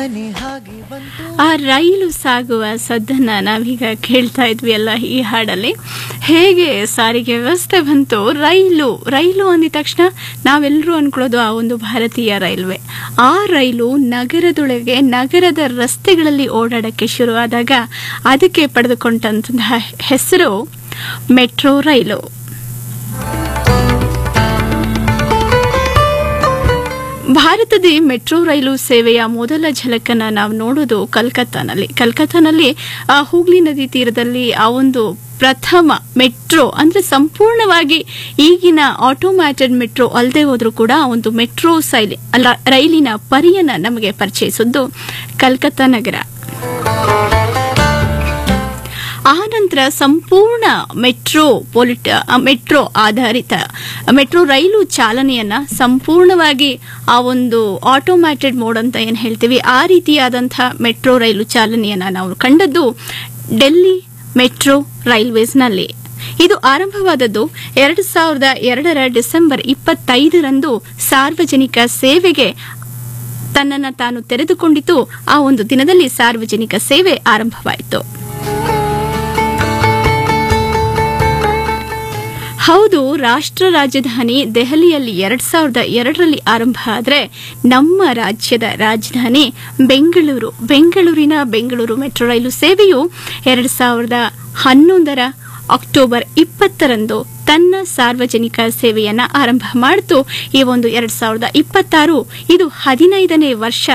ಮನೆ ಹಾಗೆ ಬಂತು ಆ ರೈಲು ಸಾಗುವ ಸದ್ದನ್ನ ನಾವೀಗ ಕೇಳ್ತಾ ಇದ್ವಿ ಅಲ್ಲ ಈ ಹಾಡಲ್ಲಿ ಹೇಗೆ ಸಾರಿಗೆ ವ್ಯವಸ್ಥೆ ಬಂತು ರೈಲು ರೈಲು ಅಂದಿದ ತಕ್ಷಣ ನಾವೆಲ್ಲರೂ ಅನ್ಕೊಳ್ಳೋದು ಆ ಒಂದು ಭಾರತೀಯ ರೈಲ್ವೆ ಆ ರೈಲು ನಗರದೊಳಗೆ ನಗರದ ರಸ್ತೆಗಳಲ್ಲಿ ಓಡಾಡಕ್ಕೆ ಶುರುವಾದಾಗ ಅದಕ್ಕೆ ಪಡೆದುಕೊಂಡಂತಹ ಹೆಸರು ಮೆಟ್ರೋ ರೈಲು ಭಾರತದ ಈ ಮೆಟ್ರೋ ರೈಲು ಸೇವೆಯ ಮೊದಲ ಝಲಕನ್ನ ನಾವು ನೋಡೋದು ಕಲ್ಕತ್ತಾನಲ್ಲಿ ಕಲ್ಕತ್ತಾನಲ್ಲಿ ಆ ಹೂಗ್ಲಿ ನದಿ ತೀರದಲ್ಲಿ ಆ ಒಂದು ಪ್ರಥಮ ಮೆಟ್ರೋ ಅಂದ್ರೆ ಸಂಪೂರ್ಣವಾಗಿ ಈಗಿನ ಆಟೋಮ್ಯಾಟೆಡ್ ಮೆಟ್ರೋ ಅಲ್ಲದೆ ಹೋದ್ರೂ ಕೂಡ ಆ ಒಂದು ಮೆಟ್ರೋ ಸೈಲಿ ಅಲ್ಲ ರೈಲಿನ ಪರಿಯನ್ನ ನಮಗೆ ಪರಿಚಯಿಸಿದ್ದು ಕಲ್ಕತ್ತಾ ನಗರ ಆ ನಂತರ ಸಂಪೂರ್ಣ ಮೆಟ್ರೋ ಪೊಲಿಟ ಮೆಟ್ರೋ ಆಧಾರಿತ ಮೆಟ್ರೋ ರೈಲು ಚಾಲನೆಯನ್ನ ಸಂಪೂರ್ಣವಾಗಿ ಆ ಒಂದು ಆಟೋಮ್ಯಾಟೆಡ್ ಮೋಡ್ ಅಂತ ಏನು ಹೇಳ್ತೀವಿ ಆ ರೀತಿಯಾದಂತಹ ಮೆಟ್ರೋ ರೈಲು ಚಾಲನೆಯನ್ನ ನಾವು ಕಂಡದ್ದು ಡೆಲ್ಲಿ ಮೆಟ್ರೋ ರೈಲ್ವೇಸ್ನಲ್ಲಿ ಇದು ಆರಂಭವಾದದ್ದು ಎರಡು ಸಾವಿರದ ಎರಡರ ಡಿಸೆಂಬರ್ ಇಪ್ಪತ್ತೈದರಂದು ಸಾರ್ವಜನಿಕ ಸೇವೆಗೆ ತನ್ನನ್ನು ತಾನು ತೆರೆದುಕೊಂಡಿತು ಆ ಒಂದು ದಿನದಲ್ಲಿ ಸಾರ್ವಜನಿಕ ಸೇವೆ ಆರಂಭವಾಯಿತು ಹೌದು ರಾಷ್ಟ್ರ ರಾಜಧಾನಿ ದೆಹಲಿಯಲ್ಲಿ ಎರಡ್ ಸಾವಿರದ ಎರಡರಲ್ಲಿ ಆರಂಭ ಆದರೆ ನಮ್ಮ ರಾಜ್ಯದ ರಾಜಧಾನಿ ಬೆಂಗಳೂರು ಬೆಂಗಳೂರಿನ ಬೆಂಗಳೂರು ಮೆಟ್ರೋ ರೈಲು ಸೇವೆಯು ಎರಡ್ ಸಾವಿರದ ಹನ್ನೊಂದರ ಅಕ್ಟೋಬರ್ ಇಪ್ಪತ್ತರಂದು ತನ್ನ ಸಾರ್ವಜನಿಕ ಸೇವೆಯನ್ನ ಆರಂಭ ಮಾಡಿತು ಈ ಒಂದು ಎರಡ್ ಸಾವಿರದ ಇಪ್ಪತ್ತಾರು ಇದು ಹದಿನೈದನೇ ವರ್ಷ